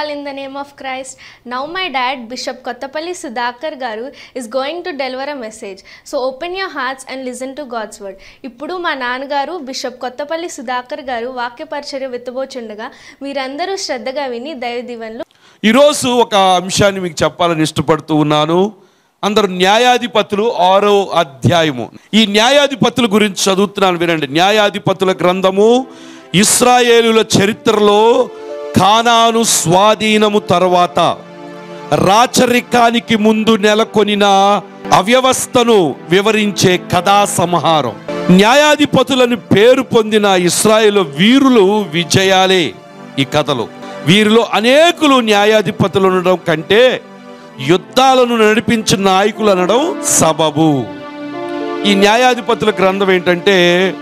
all in the name of Christ. Now, my dad, Bishop Kottapalli Sudhakar Garu, is going to deliver a message. So, open your hearts and listen to God's word. ఇప్పుడు మా నాన్నగారు bishop Kothapalli Sudhakar గారు వాక్య పరిచర్య విత్తబోచుండగా మీరందరూ శ్రద్ధగా విని దైవ దీవెనలు ఈరోజు ఒక అంశాన్ని మీకు చెప్పాలని ఇష్టపడుతూ ఉన్నాను అందరు న్యాయాధిపతులు ఆరో అధ్యాయము ఈ న్యాయాధిపతుల గురించి చదువుతున్నాను వినండి న్యాయాధిపతుల గ్రంథము ఇస్రాయేలుల చరిత్రలో కానాను స్వాధీనము తర్వాత రాచరికానికి ముందు నెలకొనిన అవ్యవస్థను వివరించే కథా సంహారం న్యాయాధిపతులను పేరు పొందిన ఇస్రాయేల్ వీరులు విజయాలే ఈ కథలో వీరిలో అనేకులు న్యాయాధిపతులు ఉండడం కంటే యుద్ధాలను నడిపించిన నాయకులు అనడం సబబు ఈ న్యాయాధిపతుల గ్రంథం ఏంటంటే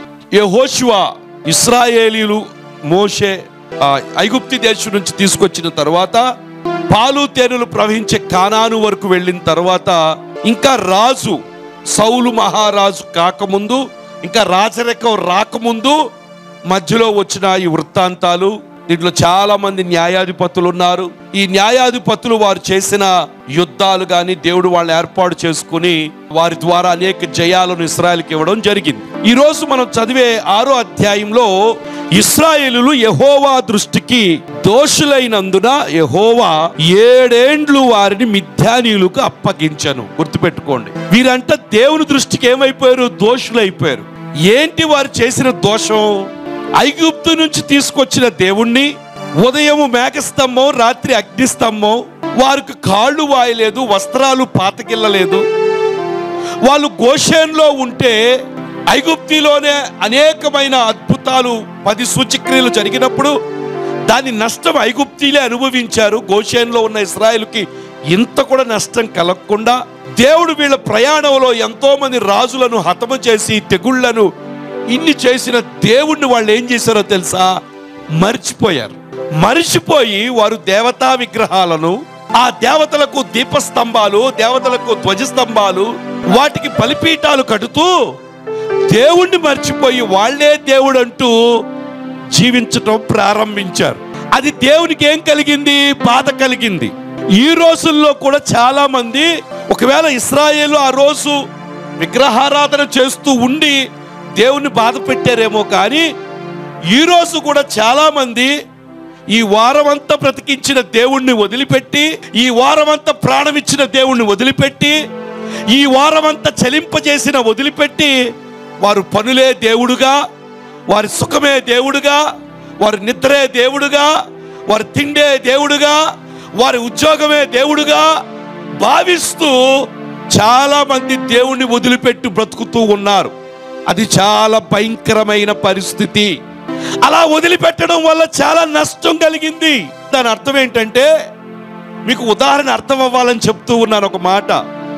యెహోషువ ఇస్రాయేలీలు మోషే ఆ, ఐగుప్తి దేశం నుంచి తీసుకొచ్చిన తర్వాత పాలు తేనెలు ప్రవహించే కానాను వరకు వెళ్ళిన తర్వాత ఇంకా రాజు సౌలు మహారాజు కాకముందు ఇంకా రాజరికం రాకముందు మధ్యలో వచ్చిన ఈ వృత్తాంతాలు దీంట్లో చాలా మంది న్యాయాధిపతులు ఉన్నారు ఈ న్యాయాధిపతులు వారు చేసిన యుద్ధాలు కానీ దేవుడు వాళ్ళని ఏర్పాటు చేసుకుని వారి ద్వారా అనేక జయాలను ఇస్రాయల్కి ఇవ్వడం జరిగింది ఈ రోజు మనం చదివే ఆరో అధ్యాయంలో ఇస్రాయేలులు యహోవా దృష్టికి దోషులైనందున యహోవా ఏడేండ్లు వారిని మిథ్యానీయులకు అప్పగించను గుర్తుపెట్టుకోండి వీరంట దేవుని దృష్టికి ఏమైపోయారు దోషులైపోయారు ఏంటి వారు చేసిన దోషం ఐగుప్తు నుంచి తీసుకొచ్చిన దేవుణ్ణి ఉదయము మేఘస్తంభం రాత్రి అగ్నిస్తంభం వారికి కాళ్ళు వాయలేదు వస్త్రాలు పాతకిల్లలేదు వాళ్ళు గోషేన్లో ఉంటే ఐగుప్తిలోనే అనేకమైన అద్భుతాలు పది సూచక్రియలు జరిగినప్పుడు దాని నష్టం ఐగుప్తీలే అనుభవించారు గోషేన్లో ఉన్న ఇస్రాయేల్కి ఇంత కూడా నష్టం కలగకుండా దేవుడు వీళ్ళ ప్రయాణంలో ఎంతో మంది రాజులను హతము చేసి తెగుళ్లను ఇన్ని చేసిన దేవుణ్ణి వాళ్ళు ఏం చేశారో తెలుసా మర్చిపోయారు మర్చిపోయి వారు దేవతా విగ్రహాలను ఆ దేవతలకు దీపస్తంభాలు దేవతలకు ధ్వజస్తంభాలు వాటికి బలిపీఠాలు కడుతూ దేవుణ్ణి మర్చిపోయి వాళ్ళే దేవుడు అంటూ జీవించటం ప్రారంభించారు అది దేవునికి ఏం కలిగింది బాధ కలిగింది ఈ రోజుల్లో కూడా చాలా మంది ఒకవేళ ఇస్రాయేల్ ఆ రోజు విగ్రహారాధన చేస్తూ ఉండి దేవుణ్ణి బాధ పెట్టారేమో కానీ ఈ రోజు కూడా చాలా మంది ఈ వారమంతా బ్రతికించిన దేవుణ్ణి వదిలిపెట్టి ఈ వారమంతా ప్రాణమిచ్చిన దేవుణ్ణి వదిలిపెట్టి ఈ వారమంతా చలింపజేసిన వదిలిపెట్టి వారు పనులే దేవుడుగా వారి సుఖమే దేవుడుగా వారి నిద్రే దేవుడుగా వారి తిండే దేవుడుగా వారి ఉద్యోగమే దేవుడుగా భావిస్తూ చాలా మంది దేవుణ్ణి వదిలిపెట్టి బ్రతుకుతూ ఉన్నారు అది చాలా భయంకరమైన పరిస్థితి అలా వదిలిపెట్టడం వల్ల చాలా నష్టం కలిగింది దాని అర్థం ఏంటంటే మీకు ఉదాహరణ అర్థం అవ్వాలని చెప్తూ ఉన్నాను ఒక మాట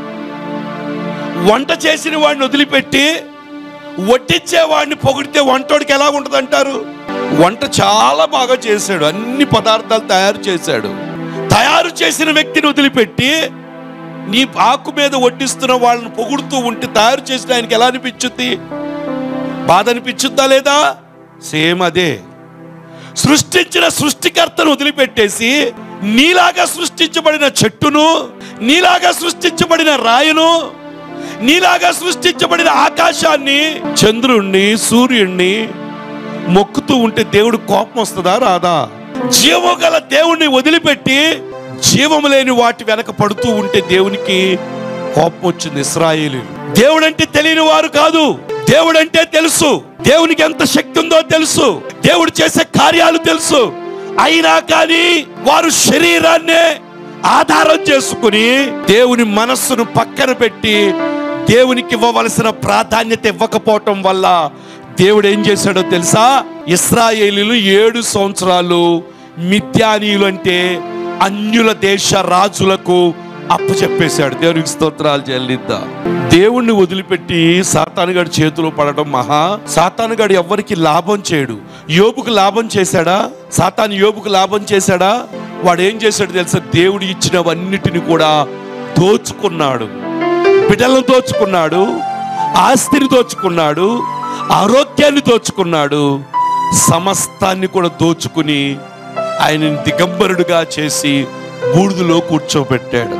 వంట చేసిన వాడిని వదిలిపెట్టి వడ్డించే వాడిని పొగిడితే వంటోడికి ఎలా ఉంటుంది అంటారు వంట చాలా బాగా చేశాడు అన్ని పదార్థాలు తయారు చేశాడు తయారు చేసిన వ్యక్తిని వదిలిపెట్టి నీ ఆకు మీద వడ్డిస్తున్న వాళ్ళని పొగుడుతూ ఉంటే తయారు చేసిన ఆయనకి ఎలా అనిపించుద్ది బాధ అనిపించుద్దా లేదా సేమ్ అదే సృష్టించిన సృష్టికర్తను వదిలిపెట్టేసి నీలాగా సృష్టించబడిన చెట్టును నీలాగా సృష్టించబడిన రాయును నీలాగా సృష్టించబడిన ఆకాశాన్ని చంద్రుణ్ణి సూర్యుణ్ణి మొక్కుతూ ఉంటే దేవుడు కోపం వస్తుందా రాదా జీవము గల దేవుణ్ణి వదిలిపెట్టి జీవము లేని వాటి వెనక పడుతూ ఉంటే దేవునికి కోపం వచ్చింది ఇస్రాయేలు దేవుడంటే తెలియని వారు కాదు దేవుడంటే తెలుసు దేవునికి ఎంత శక్తి ఉందో తెలుసు దేవుడు చేసే కార్యాలు తెలుసు అయినా కానీ వారు శరీరాన్నే ఆధారం చేసుకుని దేవుని మనస్సును పక్కన పెట్టి దేవునికి ఇవ్వవలసిన ప్రాధాన్యత ఇవ్వకపోవటం వల్ల దేవుడు ఏం చేశాడో తెలుసా ఇస్రాయేలీలు ఏడు సంవత్సరాలు మిథ్యానీయులు అంటే అన్యుల దేశ రాజులకు అప్పు చెప్పేశాడు దేవునికి స్తోత్రాలు చెల్లిద్దాం దేవుణ్ణి వదిలిపెట్టి సాతానుగాడి చేతిలో పడడం మహా సాతానుగాడు ఎవ్వరికి లాభం చేయడు యోబుకు లాభం చేశాడా సాతాను యోబుకు లాభం చేశాడా వాడు ఏం చేశాడు తెలుసా దేవుడు ఇచ్చినవన్నిటిని కూడా దోచుకున్నాడు బిడ్డలను దోచుకున్నాడు ఆస్తిని దోచుకున్నాడు ఆరోగ్యాన్ని దోచుకున్నాడు సమస్తాన్ని కూడా దోచుకుని ఆయనని దిగంబరుడుగా చేసి బూడిదలో కూర్చోబెట్టాడు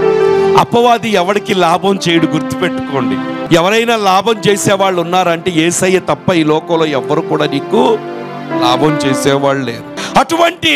అపవాది ఎవరికి లాభం చేయడు గుర్తుపెట్టుకోండి ఎవరైనా లాభం చేసే వాళ్ళు ఉన్నారంటే ఏసయ్య తప్ప ఈ లోకంలో ఎవ్వరు కూడా నీకు లాభం చేసేవాళ్ళు లేరు అటువంటి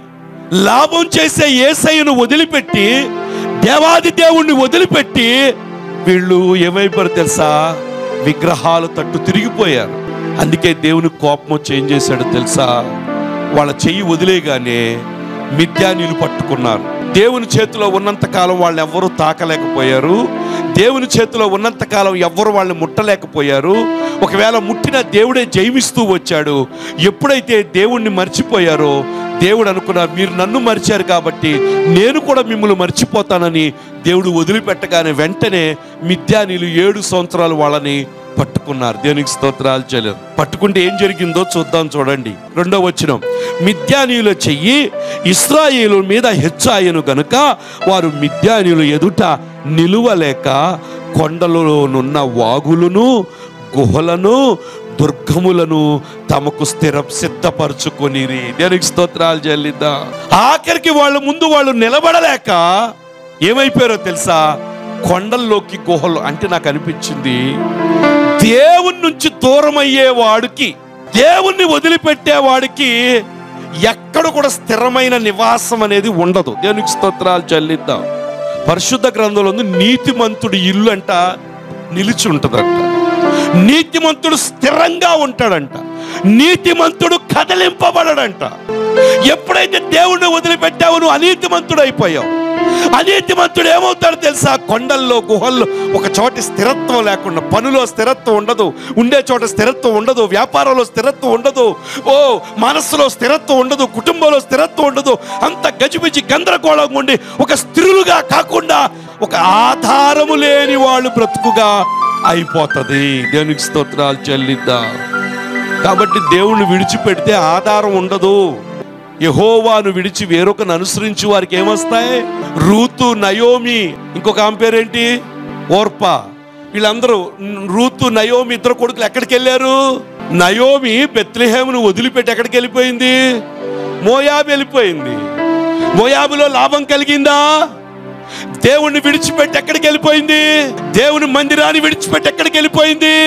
లాభం చేసే ఏసయ్యను వదిలిపెట్టి దేవాది దేవుణ్ణి వదిలిపెట్టి వీళ్ళు ఏమైపోయారు తెలుసా విగ్రహాలు తట్టు తిరిగిపోయారు అందుకే దేవుని కోపం వచ్చి ఏం చేశాడు తెలుసా వాళ్ళ చెయ్యి వదిలేగానే మిథ్యానీలు పట్టుకున్నారు దేవుని చేతిలో ఉన్నంత కాలం వాళ్ళు ఎవ్వరూ తాకలేకపోయారు దేవుని చేతిలో ఉన్నంత కాలం ఎవ్వరు వాళ్ళని ముట్టలేకపోయారు ఒకవేళ ముట్టిన దేవుడే జయమిస్తూ వచ్చాడు ఎప్పుడైతే దేవుణ్ణి మర్చిపోయారో దేవుడు అనుకున్నారు మీరు నన్ను మరిచారు కాబట్టి నేను కూడా మిమ్మల్ని మర్చిపోతానని దేవుడు వదిలిపెట్టగానే వెంటనే మిథ్యానీలు ఏడు సంవత్సరాలు వాళ్ళని పట్టుకున్నారు దేవునికి స్తోత్రాలు చేయలేదు పట్టుకుంటే ఏం జరిగిందో చూద్దాం చూడండి రెండో వచనం మిథ్యానీయుల చెయ్యి ఇస్రాయేలు మీద హెచ్చాయను గనుక వారు మిథ్యానీయులు ఎదుట నిలువలేక కొండలలోనున్న వాగులను గుహలను దుర్గములను తమకు స్థిరం సిద్ధపరచుకొని దేనికి స్తోత్రాలు చెల్లిద్దా ఆఖరికి వాళ్ళ ముందు వాళ్ళు నిలబడలేక ఏమైపోయారో తెలుసా కొండల్లోకి గుహలు అంటే నాకు అనిపించింది దేవుని నుంచి దూరం అయ్యేవాడికి దేవుణ్ణి వదిలిపెట్టేవాడికి ఎక్కడ కూడా స్థిరమైన నివాసం అనేది ఉండదు దేవునికి స్తోత్రాలు చెల్లిద్దాం పరిశుద్ధ గ్రంథంలో ఉంది నీతిమంతుడి ఇల్లు అంట నిలిచి ఉంటుందంట నీతిమంతుడు స్థిరంగా ఉంటాడంట నీతిమంతుడు కదలింపబడడంట ఎప్పుడైతే దేవుణ్ణి వదిలిపెట్టావు నువ్వు అనీతిమంతుడు అయిపోయావు అనీతిమంతుడు ఏమవుతాడు తెలుసా కొండల్లో గుహల్లో ఒక చోట స్థిరత్వం లేకుండా పనులో స్థిరత్వం ఉండదు ఉండే చోట స్థిరత్వం ఉండదు వ్యాపారంలో స్థిరత్వం ఉండదు ఓ మనస్సులో స్థిరత్వం ఉండదు కుటుంబంలో స్థిరత్వం ఉండదు అంత గజిబిజి గందరగోళంగా ఉండి ఒక స్త్రీలుగా కాకుండా ఒక ఆధారము లేని వాళ్ళు బ్రతుకుగా అయిపోతుంది దేవునికి స్తోత్రాలు చెల్లిద్దాం కాబట్టి దేవుణ్ణి విడిచిపెడితే ఆధారం ఉండదు యహోవాను విడిచి వేరొకను అనుసరించి వారికి ఏమొస్తాయి రూతు నయోమి ఇంకొక ఆమె పేరేంటి ఓర్పా వీళ్ళందరూ రూతు నయోమి ఇద్దరు కొడుకులు ఎక్కడికి వెళ్ళారు నయోమి బెత్లెహేమును వదిలిపెట్టి ఎక్కడికి వెళ్ళిపోయింది మోయాబు వెళ్ళిపోయింది మోయాబులో లాభం కలిగిందా దేవుణ్ణి విడిచిపెట్టి ఎక్కడికి వెళ్ళిపోయింది దేవుని మందిరాన్ని విడిచిపెట్టి ఎక్కడికి వెళ్ళిపోయింది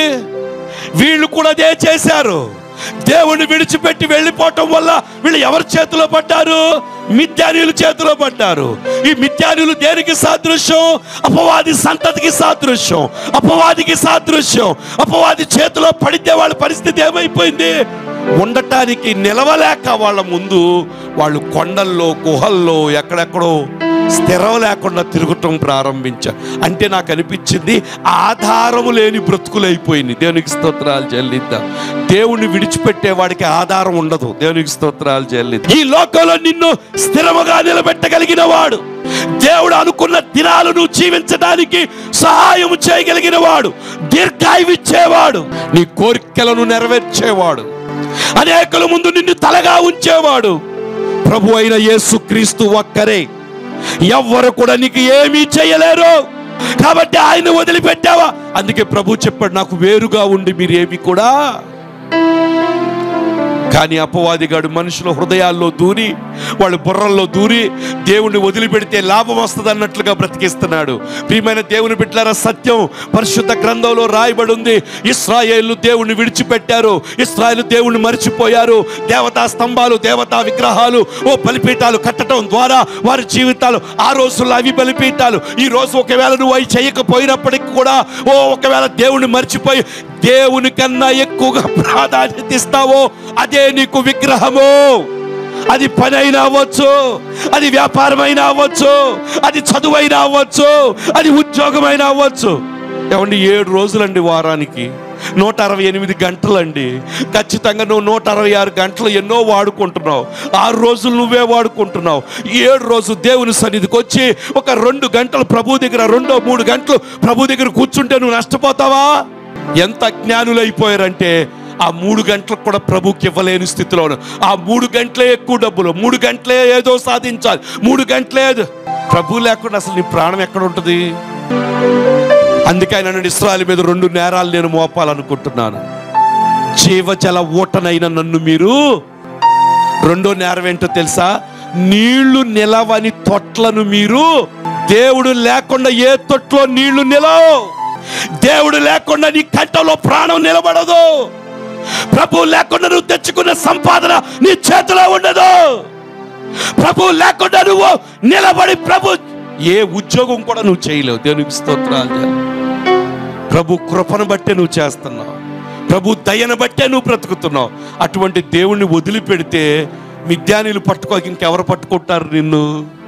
వీళ్ళు కూడా అదే చేశారు దేవుణ్ణి విడిచిపెట్టి వెళ్ళిపోవటం వల్ల వీళ్ళు ఎవరి చేతిలో పడ్డారు మిథ్యానుల చేతిలో పడ్డారు ఈ మిథ్యానులు దేనికి సాదృశ్యం అపవాది సంతతికి సాదృశ్యం అపవాదికి సాదృశ్యం అపవాది చేతిలో పడితే వాళ్ళ పరిస్థితి ఏమైపోయింది ఉండటానికి నిలవలేక వాళ్ళ ముందు వాళ్ళు కొండల్లో గుహల్లో ఎక్కడెక్కడో స్థిరం లేకుండా తిరగటం ప్రారంభించారు అంటే నాకు అనిపించింది ఆధారము లేని బ్రతుకులైపోయింది దేవునికి స్తోత్రాలు చెల్లిద్దాం దేవుణ్ణి విడిచిపెట్టే వాడికి ఆధారం ఉండదు దేవునికి స్తోత్రాలు చెల్లిద్దాం ఈ లోకంలో నిన్ను స్థిరముగా నిలబెట్టగలిగిన వాడు దేవుడు అనుకున్న దినాలు నువ్వు జీవించడానికి సహాయం చేయగలిగిన వాడు దీర్ఘాయువిచ్చేవాడు నీ కోరికలను నెరవేర్చేవాడు అనేకుల ముందు నిన్ను తలగా ఉంచేవాడు ప్రభు అయిన యేసుక్రీస్తు ఒక్కరే ఎవ్వరు కూడా నీకు ఏమీ చేయలేరు కాబట్టి ఆయన వదిలిపెట్టావా అందుకే ప్రభు చెప్పాడు నాకు వేరుగా ఉండి మీరు ఏమి కూడా కానీ అపవాదిగాడు మనుషుల హృదయాల్లో దూరి వాళ్ళ బుర్రల్లో దూరి దేవుణ్ణి వదిలిపెడితే లాభం వస్తుంది అన్నట్లుగా బ్రతికిస్తున్నాడు ప్రియమైన దేవుని బిడ్డలారా సత్యం పరిశుద్ధ గ్రంథంలో రాయబడి ఉంది ఇస్రాయేళ్లు దేవుణ్ణి విడిచిపెట్టారు ఇస్రాయేల్ దేవుణ్ణి మర్చిపోయారు దేవతా స్తంభాలు దేవతా విగ్రహాలు ఓ బలిపీఠాలు కట్టడం ద్వారా వారి జీవితాలు ఆ రోజుల్లో అవి బలిపీఠాలు ఈ రోజు ఒకవేళ నువ్వు అవి చేయకపోయినప్పటికీ కూడా ఓ ఒకవేళ దేవుణ్ణి మర్చిపోయి దేవుని కన్నా ఎక్కువగా ప్రాధాన్యత ఇస్తావో అదే నీకు విగ్రహము అది పని అయినా అవ్వచ్చు అది వ్యాపారమైనా అవ్వచ్చు అది చదువైనా అవ్వచ్చు అది ఉద్యోగమైనా అవ్వచ్చు ఏమండి ఏడు రోజులండి వారానికి నూట అరవై ఎనిమిది గంటలండి ఖచ్చితంగా నువ్వు నూట అరవై ఆరు గంటలు ఎన్నో వాడుకుంటున్నావు ఆరు రోజులు నువ్వే వాడుకుంటున్నావు ఈ ఏడు రోజు దేవుని సన్నిధికి వచ్చి ఒక రెండు గంటలు ప్రభు దగ్గర రెండో మూడు గంటలు ప్రభు దగ్గర కూర్చుంటే నువ్వు నష్టపోతావా ఎంత అజ్ఞానులైపోయారంటే ఆ మూడు గంటలకు కూడా ప్రభుకి ఇవ్వలేని స్థితిలో ఉన్నారు. ఆ మూడు గంటలే ఎక్కువ డబ్బులు మూడు గంటలే ఏదో సాధించాలి మూడు గంటలే ఏదో ప్రభు లేకుండా అసలు నీ ప్రాణం ఎక్కడ ఉంటుంది అందుకే ఆయన నన్ను ఇస్రాయల్ మీద రెండు నేరాలు నేను మోపాలనుకుంటున్నాను జీవజల ఓటనైన నన్ను మీరు రెండో నేరం ఏంటో తెలుసా నీళ్లు నిలవని తొట్లను మీరు దేవుడు లేకుండా ఏ తొట్లో నీళ్లు నిలవు దేవుడు లేకుండా నీ కంటలో ప్రాణం నిలబడదు ప్రభు లేకుండా నువ్వు తెచ్చుకున్న సంపాదన నీ చేతిలో ఉండదు ప్రభు లేకుండా నువ్వు నిలబడి ప్రభు ఏ ఉద్యోగం కూడా నువ్వు చేయలేవు దేవునికి స్తోత్రాలు చేయాలి. ప్రభు కృపను బట్టే నువ్వు చేస్తున్నావు ప్రభు దయను బట్టే నువ్వు బ్రతుకుతున్నావు అటువంటి దేవుణ్ణి వదిలిపెడితే మిద్యానీలు పట్టుకోక ఇంకెవరు పట్టుకుంటారు నిన్ను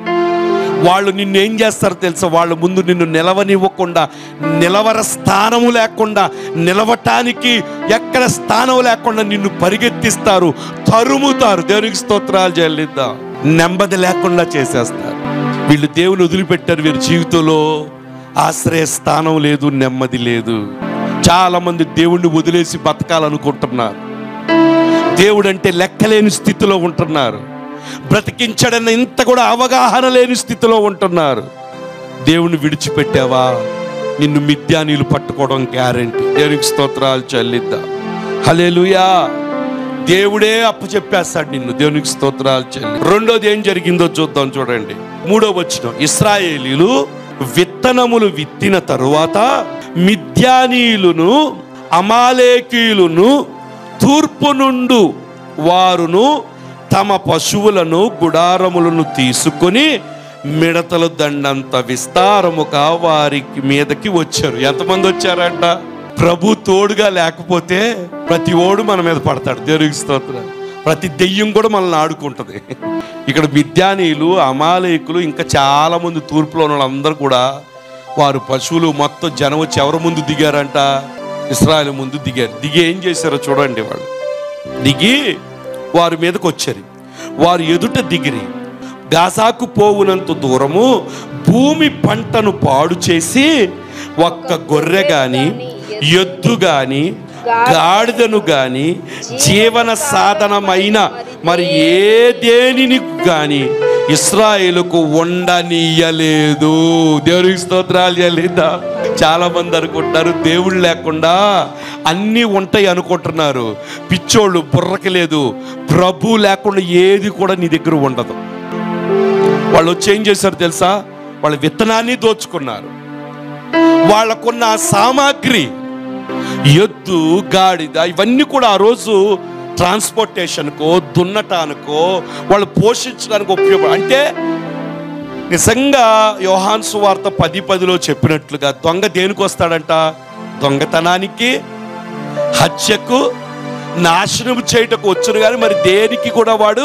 వాళ్ళు నిన్ను ఏం చేస్తారు తెలుసా వాళ్ళ ముందు నిన్ను నిలవనివ్వకుండా నిలవర స్థానము లేకుండా నిలవటానికి ఎక్కడ స్థానం లేకుండా నిన్ను పరిగెత్తిస్తారు తరుముతారు దేవునికి స్తోత్రాలు చెల్లిద్దాం నెమ్మది లేకుండా చేసేస్తారు వీళ్ళు దేవుని వదిలిపెట్టారు వీరి జీవితంలో ఆశ్రయ స్థానం లేదు నెమ్మది లేదు చాలా మంది దేవుణ్ణి వదిలేసి బతకాలనుకుంటున్నారు దేవుడు అంటే లెక్కలేని స్థితిలో ఉంటున్నారు బ్రతికించడన్న ఇంత కూడా అవగాహన లేని స్థితిలో ఉంటున్నారు దేవుని విడిచిపెట్టావా నిన్ను మిథ్యానీలు పట్టుకోవడం గ్యారంటీ దేవునికి స్తోత్రాలు చెల్లిద్దా హలేలుయా దేవుడే అప్పు చెప్పేస్తాడు నిన్ను దేవునికి స్తోత్రాలు చెల్లి రెండోది ఏం జరిగిందో చూద్దాం చూడండి మూడో వచ్చిన ఇస్రాయేలీలు విత్తనములు విత్తిన తరువాత మిథ్యానీయులను అమాలేకీయులను తూర్పు నుండు వారును తమ పశువులను గుడారములను తీసుకొని మిడతల దండంత విస్తారముగా వారికి మీదకి వచ్చారు ఎంతమంది వచ్చారంట ప్రభు తోడుగా లేకపోతే ప్రతి ఓడు మన మీద పడతాడు దేవునికి స్తోత్రం ప్రతి దెయ్యం కూడా మనల్ని ఆడుకుంటుంది ఇక్కడ విద్యానీయులు అమాలయకులు ఇంకా చాలా మంది తూర్పులో ఉన్న వాళ్ళందరూ కూడా వారు పశువులు మొత్తం జనం వచ్చి ఎవరి ముందు దిగారంట ఇస్రాయల్ ముందు దిగారు దిగి ఏం చేశారో చూడండి వాళ్ళు దిగి వారి మీదకి వచ్చారు వారు ఎదుట దిగిరి గాసాకు పోవునంత దూరము భూమి పంటను పాడు చేసి ఒక్క గొర్రె గాని ఎద్దు గాని గాడిదను గాని జీవన సాధనమైన మరి ఏ దేనిని గాని ఇస్రాయేలుకు ఉండనీయలేదు దేవునికి స్తోత్రాలు చేయలేదా చాలా మంది అనుకుంటున్నారు దేవుడు లేకుండా అన్నీ ఉంటాయి అనుకుంటున్నారు పిచ్చోళ్ళు బుర్రకి లేదు ప్రభు లేకుండా ఏది కూడా నీ దగ్గర ఉండదు వాళ్ళు వచ్చి ఏం చేశారు తెలుసా వాళ్ళ విత్తనాన్ని దోచుకున్నారు వాళ్ళకున్న ఆ సామాగ్రి ఎద్దు గాడిద ఇవన్నీ కూడా ఆ రోజు ట్రాన్స్పోర్టేషన్కో దున్నటానికో వాళ్ళు పోషించడానికి ఉపయోగపడ అంటే నిజంగా యోహాన్ సువార్త పది పదిలో చెప్పినట్లుగా దొంగ దేనికి వస్తాడంట దొంగతనానికి హత్యకు నాశనం చేయటకు వచ్చును కానీ మరి దేనికి కూడా వాడు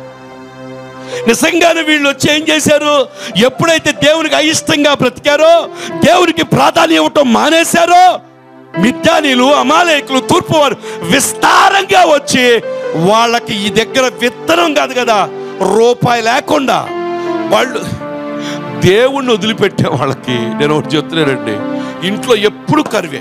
నిజంగానే వీళ్ళు వచ్చి ఏం చేశారు ఎప్పుడైతే దేవునికి అయిష్టంగా బ్రతికారో దేవునికి ప్రాధాన్యం ఇవ్వటం మానేశారో మిద్యానీలు అమాలేకులు తూర్పు వారు విస్తారంగా వచ్చి వాళ్ళకి ఈ దగ్గర విత్తనం కాదు కదా రూపాయి లేకుండా వాళ్ళు దేవుణ్ణి వదిలిపెట్టే వాళ్ళకి నేను ఒకటి చెప్తున్నానండి ఇంట్లో ఎప్పుడు కరివే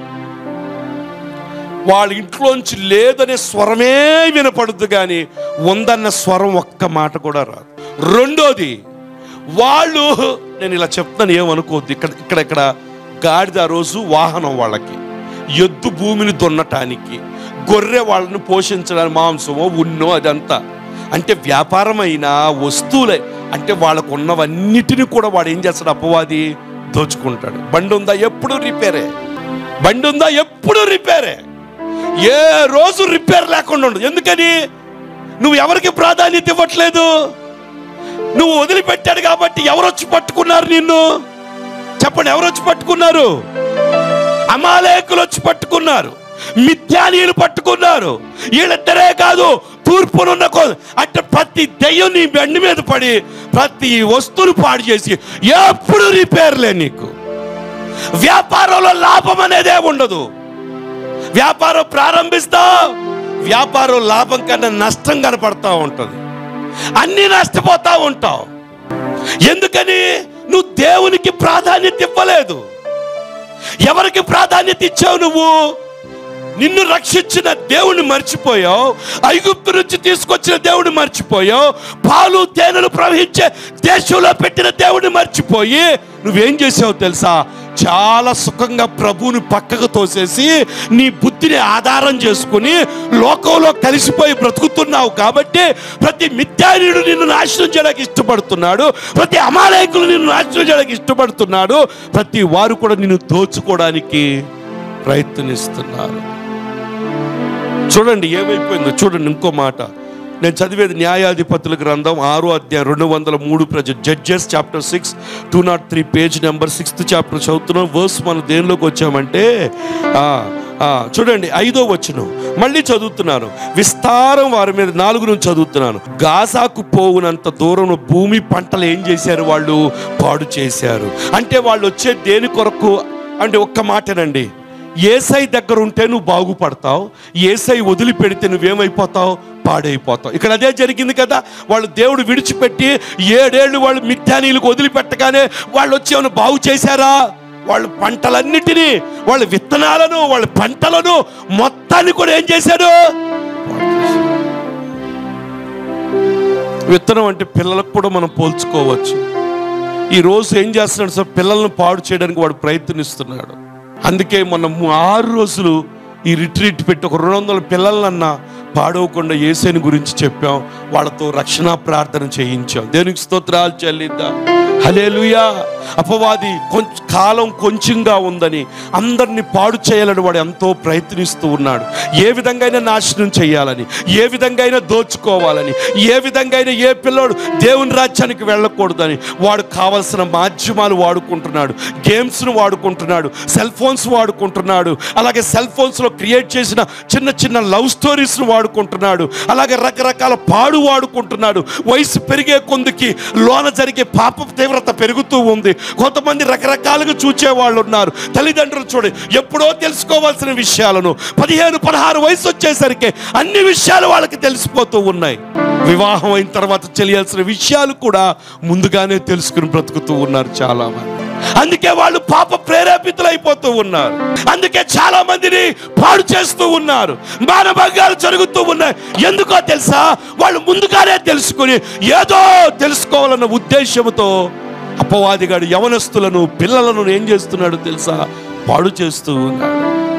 వాళ్ళ ఇంట్లోంచి లేదనే స్వరమే వినపడుద్దు కానీ ఉందన్న స్వరం ఒక్క మాట కూడా రాదు రెండోది వాళ్ళు నేను ఇలా చెప్తాను ఏమనుకోవద్దు ఇక్కడ ఇక్కడ ఇక్కడ గాడిద ఆ రోజు వాహనం వాళ్ళకి ఎద్దు భూమిని దున్నటానికి గొర్రె వాళ్ళని పోషించడానికి మాంసమో ఉన్నో అదంతా అంటే వ్యాపారమైన వస్తువులే అంటే వాళ్ళకు ఉన్నవన్నిటిని కూడా వాడు ఏం చేస్తాడు అపవాది దోచుకుంటాడు బండి ఉందా ఎప్పుడు రిపేరే బండి ఉందా ఎప్పుడు రిపేరే ఏ రోజు రిపేర్ లేకుండా ఉండదు ఎందుకని నువ్వు ఎవరికి ప్రాధాన్యత ఇవ్వట్లేదు నువ్వు వదిలిపెట్టాడు కాబట్టి ఎవరు వచ్చి పట్టుకున్నారు నిన్ను చెప్పండి ఎవరు వచ్చి పట్టుకున్నారు అమాలేకులు వచ్చి పట్టుకున్నారు మిథ్యానీయులు పట్టుకున్నారు వీళ్ళిద్దరే కాదు తూర్పునున్న కో- అంటే ప్రతి దెయ్యం నీ బండి మీద పడి ప్రతి వస్తువును పాడు చేసి ఎప్పుడు రిపేర్లే నీకు వ్యాపారంలో లాభం అనేదే ఉండదు వ్యాపారం ప్రారంభిస్తావు వ్యాపారం లాభం కన్నా నష్టం కనపడతా ఉంటుంది అన్ని నష్టపోతా ఉంటావు ఎందుకని నువ్వు దేవునికి ప్రాధాన్యత ఇవ్వలేదు ఎవరికి ప్రాధాన్యత ఇచ్చావు నువ్వు నిన్ను రక్షించిన దేవుని మర్చిపోయావు ఐగుప్తు నుంచి తీసుకొచ్చిన దేవుని మర్చిపోయావు పాలు తేనెలు ప్రవహించే దేశంలో పెట్టిన దేవుని మర్చిపోయి నువ్వేం చేసావు తెలుసా చాలా సుఖంగా ప్రభువుని పక్కకు తోసేసి నీ బుద్ధిని ఆధారం చేసుకుని లోకంలో కలిసిపోయి బ్రతుకుతున్నావు కాబట్టి ప్రతి మిథ్యానుడు నిన్ను నాశనం చేయడానికి ఇష్టపడుతున్నాడు ప్రతి అమాలయకులు నిన్ను నాశనం చేయడానికి ఇష్టపడుతున్నాడు ప్రతి వారు కూడా నిన్ను దోచుకోవడానికి ప్రయత్నిస్తున్నారు చూడండి ఏమైపోయిందో చూడండి ఇంకో మాట నేను చదివేది న్యాయాధిపతుల గ్రంథం ఆరో అధ్యాయం రెండు వందల మూడు ప్రజ judges chapter six two nought three page number sixth chapter చదువుతున్నాం వర్స్ మనం దేనిలోకి వచ్చామంటే ఆ, ఆ, చూడండి ఐదో వచ్చును మళ్ళీ చదువుతున్నాను విస్తారం వారి మీద నాలుగు నుంచి చదువుతున్నాను గాజాకు పోవునంత దూరం భూమి పంటలు ఏం చేశారు వాళ్ళు పాడు చేశారు అంటే వాళ్ళు వచ్చే దేని కొరకు అంటే ఒక్క మాటనండి ఏసై దగ్గర ఉంటే నువ్వు బాగుపడతావు ఏసై వదిలిపెడితే నువ్వేమైపోతావు పాడైపోతావు ఇక్కడ అదే జరిగింది కదా వాళ్ళు దేవుడు విడిచిపెట్టి ఏడేళ్ళు వాళ్ళు మిథ్యానీలకు వదిలిపెట్టగానే వాళ్ళు వచ్చి ఏమైనా బాగు చేశారా వాళ్ళ పంటలన్నిటినీ వాళ్ళ విత్తనాలను వాళ్ళ పంటలను మొత్తాన్ని కూడా ఏం చేశాడు విత్తనం అంటే పిల్లలకు కూడా మనం పోల్చుకోవచ్చు ఈ రోజు ఏం చేస్తున్నాడు సార్ పిల్లల్ని పాడు చేయడానికి వాడు ప్రయత్నిస్తున్నాడు అందుకే మనం ఆరు రోజులు ఈ రిట్రీట్ పెట్టి ఒక రెండు వందల పిల్లలన్నా పాడవకుండా ఏసేని గురించి చెప్పాం వాళ్ళతో రక్షణ ప్రార్థన చేయించాం దేనికి స్తోత్రాలు చెల్లిద్దాం హలేలుయా అపవాది కొంచెం కాలం కొంచెంగా ఉందని అందరినీ పాడు చేయాలని వాడు ఎంతో ప్రయత్నిస్తూ ఉన్నాడు ఏ విధంగా నాశనం చేయాలని ఏ విధంగా దోచుకోవాలని ఏ విధంగా ఏ పిల్లోడు దేవుని రాజ్యానికి వెళ్ళకూడదని వాడు కావలసిన మాధ్యమాలు వాడుకుంటున్నాడు గేమ్స్ను వాడుకుంటున్నాడు సెల్ ఫోన్స్ వాడుకుంటున్నాడు అలాగే సెల్ ఫోన్స్లో క్రియేట్ చేసిన చిన్న చిన్న లవ్ స్టోరీస్ను వాడుకుంటున్నాడు అలాగే రకరకాల పాడు వాడుకుంటున్నాడు వయసు పెరిగే కొందుకి లోన జరిగే పాప తీవ్రత పెరుగుతూ ఉంది కొంతమంది రకరకాలుగా చూచే వాళ్ళు ఉన్నారు తల్లిదండ్రులు చూడండి ఎప్పుడో తెలుసుకోవాల్సిన విషయాలను పదిహేను పదహారు వయసు వచ్చేసరికి అన్ని విషయాలు వాళ్ళకి తెలిసిపోతూ ఉన్నాయి వివాహం అయిన తర్వాత తెలియాల్సిన విషయాలు కూడా ముందుగానే తెలుసుకుని బ్రతుకుతూ ఉన్నారు చాలా మంది అందుకే వాళ్ళు పాప ప్రేరేపితులు అయిపోతూ ఉన్నారు అందుకే చాలా మందిని పాడు చేస్తూ ఉన్నారు మానభంగాలు జరుగుతూ ఉన్నాయి ఎందుకో తెలుసా వాళ్ళు ముందుగానే తెలుసుకుని ఏదో తెలుసుకోవాలన్న ఉద్దేశంతో అపవాదిగాడు యవనస్తులను పిల్లలను ఏం చేస్తున్నాడు తెలుసా పాడు చేస్తూ ఉన్నాడు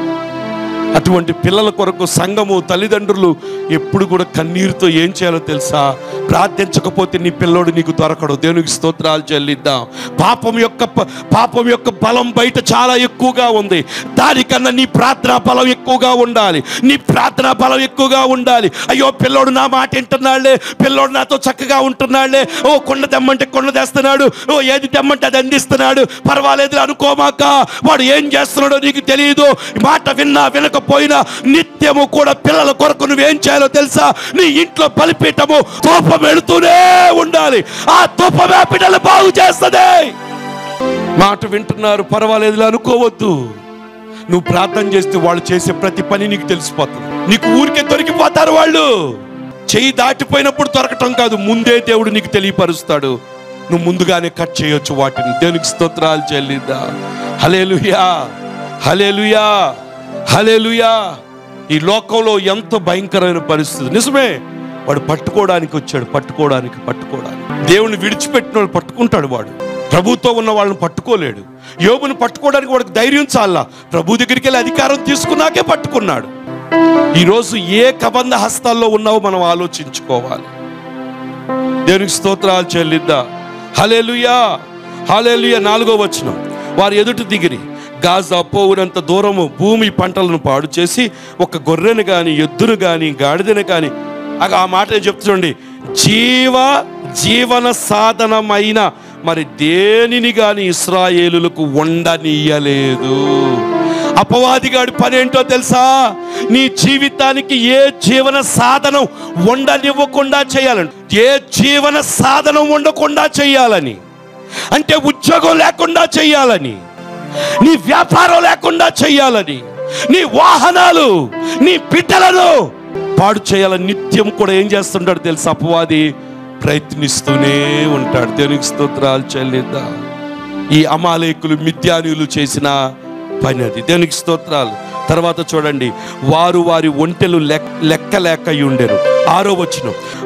అటువంటి పిల్లల కొరకు సంఘము తల్లిదండ్రులు ఎప్పుడు కూడా కన్నీరుతో ఏం చేయాలో తెలుసా ప్రార్థించకపోతే నీ పిల్లోడు నీకు దొరకడు దేవునికి స్తోత్రాలు చెల్లిద్దాం పాపం యొక్క ప- పాపం యొక్క బలం బయట చాలా ఎక్కువగా ఉంది దానికన్నా నీ ప్రార్థనా బలం ఎక్కువగా ఉండాలి నీ ప్రార్థనా బలం ఎక్కువగా ఉండాలి అయ్యో పిల్లోడు నా మాట వింటున్నాడులే పిల్లోడు నాతో చక్కగా ఉంటున్నాడులే ఓ కొండ తెమ్మంటే కొండ తెస్తున్నాడు ఓ ఏది తెమ్మంటే అది అందిస్తున్నాడు పర్వాలేదు అనుకోమాక వాడు ఏం చేస్తున్నాడో నీకు తెలియదు మాట విన్నా వినకపోయినా నిత్యము కూడా పిల్లల కొరకు నువ్వేం చేయాలో తెలుసా నీ ఇంట్లో బలిపీఠము తూపం వెళుతూనే ఉండాలి ఆ తూపమే పిల్లలు బాగు చేస్తుంది మాట వింటున్నారు పర్వాలేదు అనుకోవద్దు నువ్వు ప్రార్థన చేస్తే వాళ్ళు చేసే ప్రతి పని నీకు తెలిసిపోతుంది నీకు ఊరికే దొరికిపోతారు వాళ్ళు చెయ్యి దాటిపోయినప్పుడు దొరకటం కాదు ముందే దేవుడు నీకు తెలియపరుస్తాడు నువ్వు ముందుగానే కట్ చేయొచ్చు వాటిని దేవునికి స్తోత్రాలు చెల్లిద్దా హలేలుయా హలేలుయా హలేలుయా ఈ లోకంలో ఎంతో భయంకరమైన పరిస్థితి నిజమే వాడు పట్టుకోవడానికి వచ్చాడు పట్టుకోవడానికి పట్టుకోవడానికి దేవుని విడిచిపెట్టిన వాడు పట్టుకుంటాడు వాడు ప్రభుతో ఉన్న వాళ్ళని పట్టుకోలేడు యోబుని పట్టుకోవడానికి వాడికి ధైర్యం చాలా ప్రభు దగ్గరికి వెళ్ళి అధికారం తీసుకున్నాకే పట్టుకున్నాడు ఈరోజు ఏ కబంధ హస్తాల్లో ఉన్నావో మనం ఆలోచించుకోవాలి దేవునికి స్తోత్రాలు చెల్లిద్దా హలేలుయా హలేలుయా నాలుగో వచనం వారు ఎదుటి దిగిరి గాజా పోవునంత దూరము భూమి పంటలను పాడు చేసి ఒక గొర్రెను కానీ ఎద్దును కానీ గాడిదను కానీ అగ ఆ మాట నేను చెప్తుండీ జీవ జీవన సాధనమైన మరి దేనిని కానీ ఇస్రాయేలులకు ఉండనీయలేదు అపవాదిగాడి పని ఏంటో తెలుసా నీ జీవితానికి ఏ జీవన సాధనం ఉండనివ్వకుండా చేయాలని ఏ జీవన సాధనం ఉండకుండా చేయాలని అంటే ఉద్యోగం లేకుండా చేయాలని నీ వ్యాపారం లేకుండా చేయాలని నీ వాహనాలు నీ బిడ్డలను పాడు చేయాలని నిత్యం కూడా ఏం చేస్తుంటాడు తెలుసా అపవాది ప్రయత్నిస్తూనే ఉంటాడు దేవునికి స్తోత్రాలు చెల్లిద్దా ఈ అమాలేకులు మిథ్యానులు చేసిన పని అది దేవునికి స్తోత్రాలు తర్వాత చూడండి వారు వారి ఒంటెలు లెక్ లెక్క లేక ఉండెను ఆరో వచనం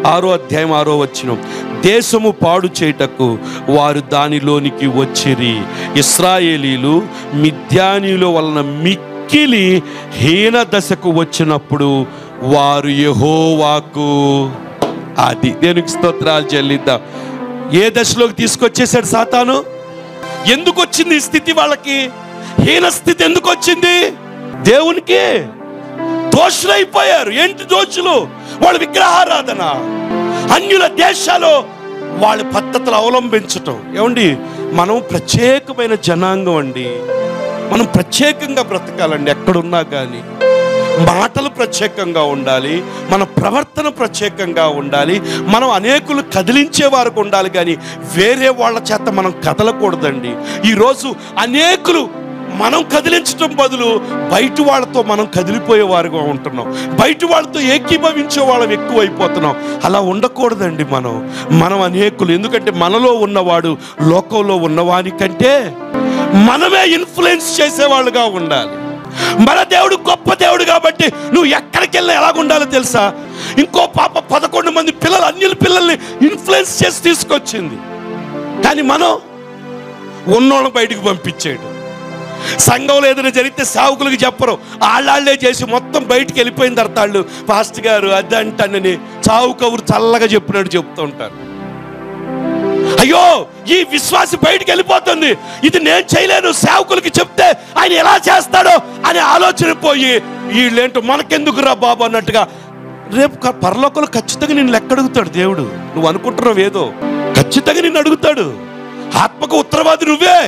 ఆరో అధ్యాయం ఆరో వచ్చిన దేశము పాడు చేయుటకు వారు దానిలోనికి వచ్చిరి ఇస్రాయేలీలు మిద్యానీయుల వలన మిక్కిలి హీన దశకు వచ్చినప్పుడు వారు యెహోవాకు అది దేనికి స్తోత్రాలు చెల్లిద్దాం ఏ దశలోకి తీసుకొచ్చేసాడు సాతాను ఎందుకు వచ్చింది ఈ స్థితి వాళ్ళకి హీన స్థితి ఎందుకు వచ్చింది దేవునికి దోషులైపోయారు ఏంటి దోషులు వాళ్ళ విగ్రహారాధన అన్యుల దేశాలు వాళ్ళ పద్ధతులు అవలంబించటం ఏమండి మనం ప్రత్యేకమైన జనాంగం అండి మనం ప్రత్యేకంగా బ్రతకాలండి ఎక్కడున్నా కానీ మాటలు ప్రత్యేకంగా ఉండాలి మన ప్రవర్తన ప్రత్యేకంగా ఉండాలి మనం అనేకులు కదిలించే వారికి ఉండాలి కానీ వేరే వాళ్ళ చేత మనం కదలకూడదండి ఈరోజు అనేకులు మనం కదిలించడం బదులు బయట వాళ్ళతో మనం కదిలిపోయే వారుగా ఉంటున్నాం బయట వాళ్ళతో ఏకీభవించే వాళ్ళం ఎక్కువైపోతున్నాం అలా ఉండకూడదండి మనం మనం అనేకులు ఎందుకంటే మనలో ఉన్నవాడు లోకంలో ఉన్నవాని కంటే మనమే ఇన్ఫ్లుయెన్స్ చేసేవాళ్ళుగా ఉండాలి మన దేవుడు గొప్ప దేవుడు కాబట్టి నువ్వు ఎక్కడికి వెళ్ళినా ఎలాగ ఉండాలో తెలుసా ఇంకో పాప పదకొండు మంది పిల్లలు అన్యుల పిల్లల్ని ఇన్ఫ్లుయెన్స్ చేసి తీసుకొచ్చింది కానీ మనం ఉన్నోళ్ళని బయటికి పంపించాడు సంఘంలో ఏదైనా జరిగితే సావుకులకు చెప్పరు ఆళ్ళాళ్లే చేసి మొత్తం బయటికి వెళ్ళిపోయిన తర్వాత వాళ్ళు పాస్ట్ గారు అదంటనని చావు కబురు చల్లగా చెప్పినట్టు చెప్తూ ఉంటారు అయ్యో ఈ విశ్వాసి బయటికి వెళ్ళిపోతుంది ఇది నేను చేయలేను సేవకులకి చెప్తే ఆయన ఎలా చేస్తాడో అనే ఆలోచన పోయి వీళ్ళేంటో మనకెందుకురా బాబు అన్నట్టుగా రేపు క- పరలోకంలో ఖచ్చితంగా నిన్ను లెక్క అడుగుతాడు దేవుడు నువ్వు అనుకుంటున్నావు ఏదో ఖచ్చితంగా నిన్ను అడుగుతాడు ఆత్మకు ఉత్తరవాది నువ్వే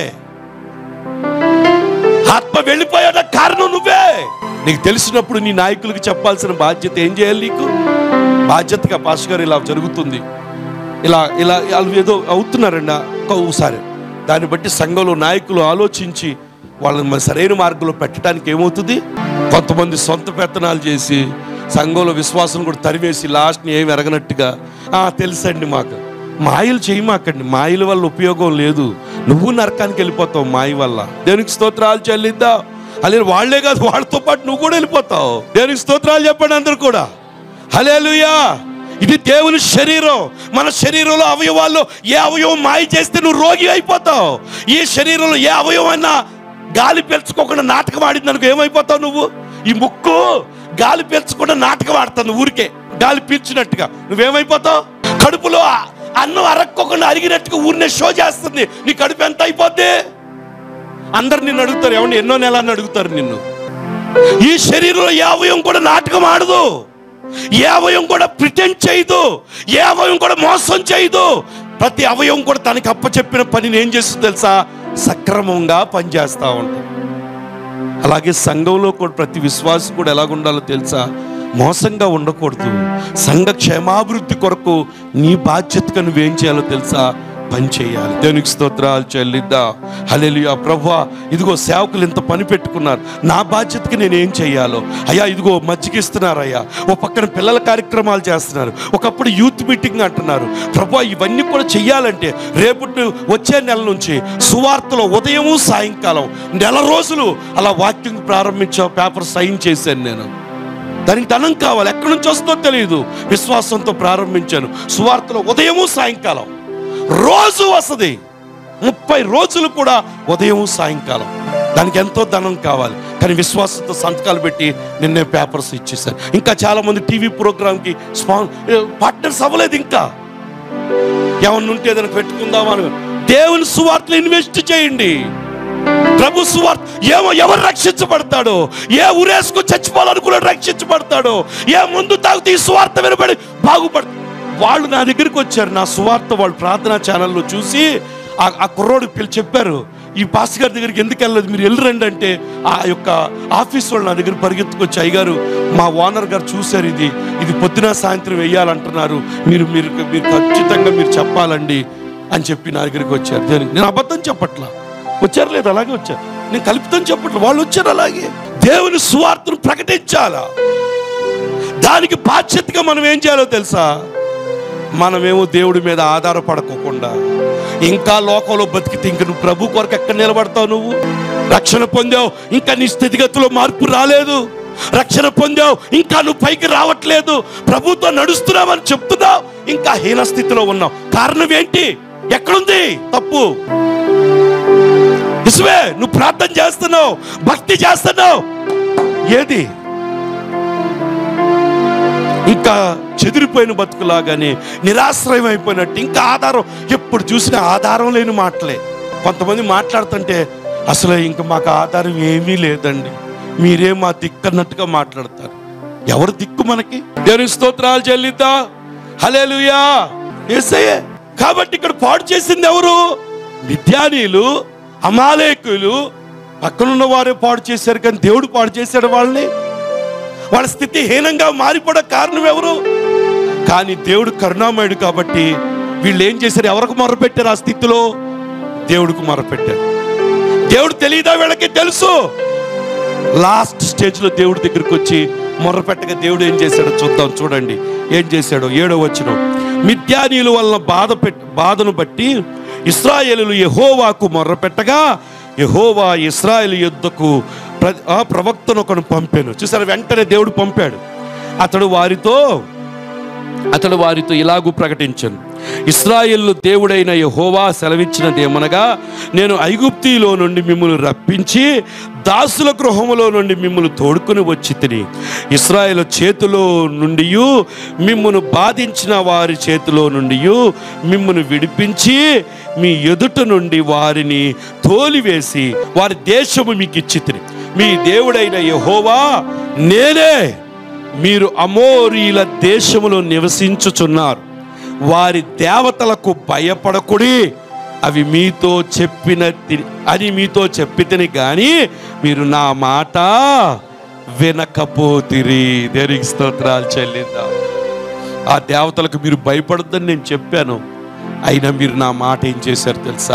ఆత్మ వెళ్ళిపోయాడ కారణం నువ్వే నీకు తెలిసినప్పుడు నీ నాయకులకు చెప్పాల్సిన బాధ్యత ఏం చేయాలి నీకు బాధ్యతగా పాస్ గారు ఇలా జరుగుతుంది ఇలా ఇలా వాళ్ళు ఏదో అవుతున్నారండి ఒకసారి దాన్ని బట్టి సంఘంలో నాయకులు ఆలోచించి వాళ్ళని మన సరైన మార్గంలో పెట్టడానికి ఏమవుతుంది కొంతమంది సొంత పెత్తనాలు చేసి సంఘంలో విశ్వాసం కూడా తరివేసి లాస్ట్ని ఏమి ఎరగనట్టుగా "ఆ, తెలుసండి మాకు మాయలు చేయమాకండి మాయల వల్ల ఉపయోగం లేదు నువ్వు నరకానికి వెళ్ళిపోతావు మాయ వల్ల దేనికి స్తోత్రాలు చెల్లిద్దా అలే వాళ్లే కాదు వాళ్ళతో పాటు నువ్వు కూడా వెళ్ళిపోతావు దేనికి స్తోత్రాలు చెప్పండి అందరు కూడా హలేలుయా ఇది దేవుని శరీరం మన శరీరంలో అవయవాల్లో ఏ అవయవం మాయ చేస్తే నువ్వు రోగి అయిపోతావు ఈ శరీరంలో ఏ అవయవం అయినా గాలి పీల్చుకోకుండా నాటకం ఆడింది అనుకో ఏమైపోతావు నువ్వు ఈ ముక్కు గాలి పీల్చకుండా నాటకం ఆడుతుంది ఊరికే గాలి పీల్చినట్టుగా నువ్వేమైపోతావు కడుపులో ఆ అన్నం అరక్కోకుండా అరిగినట్టుగా ఊరినే షో చేస్తుంది నీ కడుపు ఎంత అయిపోద్ది అందరు నిన్ను అడుగుతారు ఏమండి ఎన్నో నెలలని అడుగుతారు నిన్ను ఈ శరీరంలో ఏ అవయం కూడా నాటకం ఆడదు ఏ అవయం కూడా ప్రిటెండ్ చేయదు ఏ అవయం కూడా మోసం చేయదు ప్రతి అవయం కూడా తనకి అప్పచెప్పిన పనిని ఏం చేస్తుంది తెలుసా సక్రమంగా పనిచేస్తూ ఉంటుంది అలాగే సంఘంలో కూడా ప్రతి విశ్వాసం కూడా ఎలాగుండాలో తెలుసా మోసంగా ఉండకూడదు సంఘ క్షేమాభివృద్ధి కొరకు నీ బాధ్యతగా నువ్వేం చేయాలో తెలుసా పని చేయాలి దేవునికి స్తోత్రాలు చెల్లిద్దా హల్లెలూయా ప్రభా ఇదిగో సేవకులు ఇంత పని పెట్టుకున్నారు నా బాధ్యతకి నేను ఏం చేయాలో అయ్యా ఇదిగో మజ్జిగ ఇస్తున్నారు అయ్యా ఓ పక్కన పిల్లల కార్యక్రమాలు చేస్తున్నారు ఒకప్పుడు యూత్ మీటింగ్ అంటున్నారు ప్రభా ఇవన్నీ కూడా చెయ్యాలంటే రేపటి వచ్చే నెల నుంచి సువార్తలో ఉదయము సాయంకాలం నెల రోజులు అలా వాక్యం ప్రారంభించా పేపర్ సైన్ చేశాను నేను దానికి ధనం కావాలి ఎక్కడి నుంచి వస్తుందో తెలియదు విశ్వాసంతో ప్రారంభించాను సువార్తలో ఉదయము సాయంకాలం రోజు వస్తుంది ముప్పై రోజులు కూడా ఉదయం సాయంకాలం దానికి ఎంతో ధనం కావాలి కానీ విశ్వాసంతో సంతకాలు పెట్టి నిన్నే పేపర్స్ ఇచ్చేసారు ఇంకా చాలా మంది టీవీ ప్రోగ్రామ్కి స్పాన్ పార్ట్నర్స్ అవ్వలేదు ఇంకా ఏమన్నా ఉంటే ఏదైనా పెట్టుకుందామని దేవుని సువార్తలు ఇన్వెస్ట్ చేయండి ప్రభు సువార్త ఏమో ఎవరు రక్షించబడతాడో ఏ ఊరేసుకు చచ్చిపోవాలనుకున్నాడు రక్షించబడతాడో ఏ ముందు తాగితే ఈ సువార్త వినబడి బాగుపడతాడు వాళ్ళు నా దగ్గరికి వచ్చారు నా సువార్త వాళ్ళు ప్రార్థనా ఛానల్లో చూసి ఆ ఆ కుర్రోడికి పిలిచి చెప్పారు ఈ పాస్ గారి దగ్గరికి ఎందుకు వెళ్ళలేదు మీరు వెళ్ళరండి అంటే ఆ యొక్క ఆఫీస్ వాళ్ళు నా దగ్గర పరిగెత్తుకొచ్చి అయ్యగారు మా ఓనర్ గారు చూశారు ఇది ఇది పొద్దున సాయంత్రం వేయాలంటున్నారు మీరు మీరు మీరు ఖచ్చితంగా మీరు చెప్పాలండి అని చెప్పి నా దగ్గరికి వచ్చారు దేనికి నేను అబద్ధం చెప్పట్లా వచ్చారు లేదు అలాగే వచ్చారు నేను కలుపుతాను చెప్పట్లేదు వాళ్ళు వచ్చారు అలాగే దేవుని సువార్తను ప్రకటించాలా దానికి బాధ్యతగా మనం ఏం చేయాలో తెలుసా మనమేమో దేవుడి మీద ఆధారపడకోకుండా ఇంకా లోకంలో బతికితే ఇంక నువ్వు ప్రభు కొరకు ఎక్కడ నిలబడతావు నువ్వు రక్షణ పొందావు ఇంకా నీ స్థితిగతిలో మార్పు రాలేదు రక్షణ పొందావు ఇంకా నువ్వు పైకి రావట్లేదు ప్రభుత్వం నడుస్తున్నావని చెప్తున్నావు ఇంకా హీన స్థితిలో ఉన్నావు కారణం ఏంటి ఎక్కడుంది తప్పు నిజమే నువ్వు ప్రార్థన చేస్తున్నావు భక్తి చేస్తున్నావు ఏది ఇంకా చెదిరిపోయిన బతుకులాగానే నిరాశ్రయం అయిపోయినట్టు ఇంకా ఆధారం ఎప్పుడు చూసినా ఆధారం లేని మాటలే కొంతమంది మాట్లాడుతుంటే అసలు ఇంకా మాకు ఆధారం ఏమీ లేదండి మీరే మా దిక్కు అన్నట్టుగా మాట్లాడతారు ఎవరు దిక్కు మనకి దేవుని స్తోత్రాలు చెల్లిద్దా హలేలుయా ఏసయ్యే కాబట్టి ఇక్కడ పాడు చేసింది ఎవరు విద్యానీయులు అమాలేకులు పక్కనున్న వారే పాడు చేశారు కానీ దేవుడు పాడు చేశాడు వాళ్ళని వాళ్ళ స్థితి హీనంగా మారిపోవడం కారణం ఎవరు కానీ దేవుడు కరుణామయుడు కాబట్టి వీళ్ళు ఏం చేశారు ఎవరికి మొరపెట్టారు ఆ స్థితిలో దేవుడికి మొరపెట్టారు దేవుడు తెలియదా వీళ్ళకి తెలుసు లాస్ట్ స్టేజ్ లో దేవుడి దగ్గరికి వచ్చి మొర్రపెట్టగా దేవుడు ఏం చేశాడో చూద్దాం చూడండి ఏం చేశాడో ఏడో వచ్చిన మిథ్యానీయుల వలన బాధ పెట్ బాధను బట్టి ఇస్రాయేలులు యెహోవాకు మొర్రపెట్టగా యెహోవా ఇస్రాయేల్ యుద్ధకు ప్ర ఆ ప్రవక్తను ఒకను పంపాను చూసారు వెంటనే దేవుడు పంపాడు అతడు వారితో అతడు వారితో ఇలాగూ ప్రకటించను ఇస్రాయేలు దేవుడైన యెహోవా సెలవిచ్చినదేమనగా నేను ఐగుప్తిలో నుండి మిమ్మల్ని రప్పించి దాసుల గృహములో నుండి మిమ్మల్ని తోడుకుని వచ్చి తిని ఇస్రాయేల్ చేతిలో నుండి మిమ్మల్ని బాధించిన వారి చేతిలో నుండి మిమ్మల్ని విడిపించి మీ ఎదుట నుండి వారిని తోలివేసి వారి దేశము మీకు ఇచ్చి తిని మీ దేవుడైన యెహోవా నేనే మీరు అమోరీల దేశములో నివసించుచున్నారు వారి దేవతలకు భయపడకుడి అవి మీతో చెప్పిన అని మీతో చెప్పితని గాని మీరు నా మాట వినకపోతిరి దేనికి స్తోత్రాలు చెల్లిద్దాం ఆ దేవతలకు మీరు భయపడొద్దని నేను చెప్పాను అయినా మీరు నా మాట ఏం చేశారు తెలుసా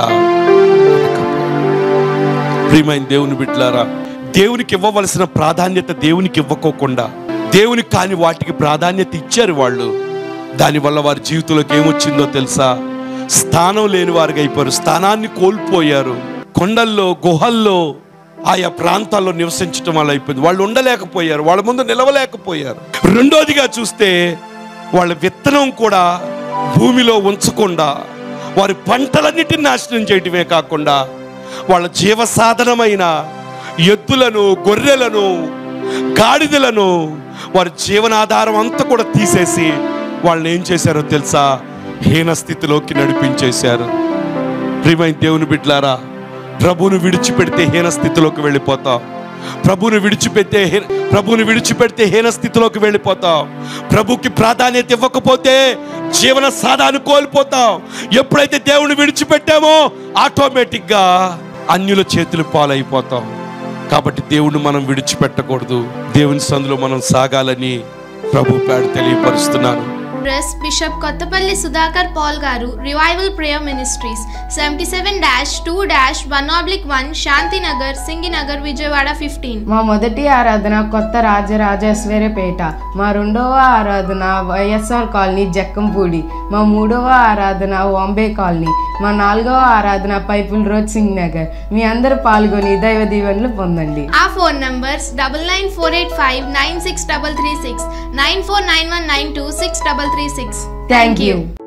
ప్రియమైన దేవుని బిడ్డలారా దేవునికి ఇవ్వవలసిన ప్రాధాన్యత దేవునికి ఇవ్వకోకుండా దేవునికి కాని వాటికి ప్రాధాన్యత ఇచ్చారు వాళ్ళు దానివల్ల వారి జీవితంలోకి ఏమొచ్చిందో తెలుసా స్థానం లేని వారికి అయిపోయారు స్థానాన్ని కోల్పోయారు కొండల్లో గుహల్లో ఆయా ప్రాంతాల్లో నివసించడం వల్ల అయిపోయింది వాళ్ళు ఉండలేకపోయారు వాళ్ళ ముందు నిలవలేకపోయారు రెండోదిగా చూస్తే వాళ్ళ విత్తనం కూడా భూమిలో ఉంచకుండా వారి పంటలన్నిటిని నాశనం చేయటమే కాకుండా వాళ్ళ జీవ సాధనమైన ఎద్దులను గొర్రెలను గాడిదలను వారి జీవనాధారం అంతా కూడా తీసేసి వాళ్ళని ఏం చేశారో తెలుసా హీన స్థితిలోకి నడిపించేశారు ప్రియమైన దేవుని బిడ్లారా ప్రభువును విడిచిపెడితే హీన స్థితిలోకి వెళ్ళిపోతాం ప్రభువును విడిచిపెడితే హీ- ప్రభువును విడిచిపెడితే హీన స్థితిలోకి వెళ్ళిపోతాం ప్రభుకి ప్రాధాన్యత ఇవ్వకపోతే జీవన సాధాన్ని కోల్పోతాం ఎప్పుడైతే దేవుని విడిచిపెట్టామో ఆటోమేటిక్గా అన్యుల చేతులు పాలైపోతాం కాబట్టి దేవుణ్ణి మనం విడిచిపెట్టకూడదు దేవుని సందులో మనం సాగాలని ప్రభు పేడ తెలియపరుస్తున్నాను ప్రెస్ బిషప్ కొత్తపల్లి సుధాకర్ పాల్ గారు revival prayer ministries seventy seven dash two dash one oblique one Shantinagar Singinagar Vijayawada fifteen మా మొదటి ఆరాధన కొత్త రాజరాజేశ్వరిపేట మా రెండవ ఆరాధన వైఎస్ఆర్ కాలనీ జక్కంపూడి మా మూడవ ఆరాధన బాంబే కాలనీ మా నాలుగవ ఆరాధన పైపుల్ రోడ్ సింగ్ నగర్ మీ అందరూ పాల్గొని దైవ దీవెనలు పొందండి ఆ phone numbers double nine four eight five nine six double three six nine four nine one nine two six double three six thank you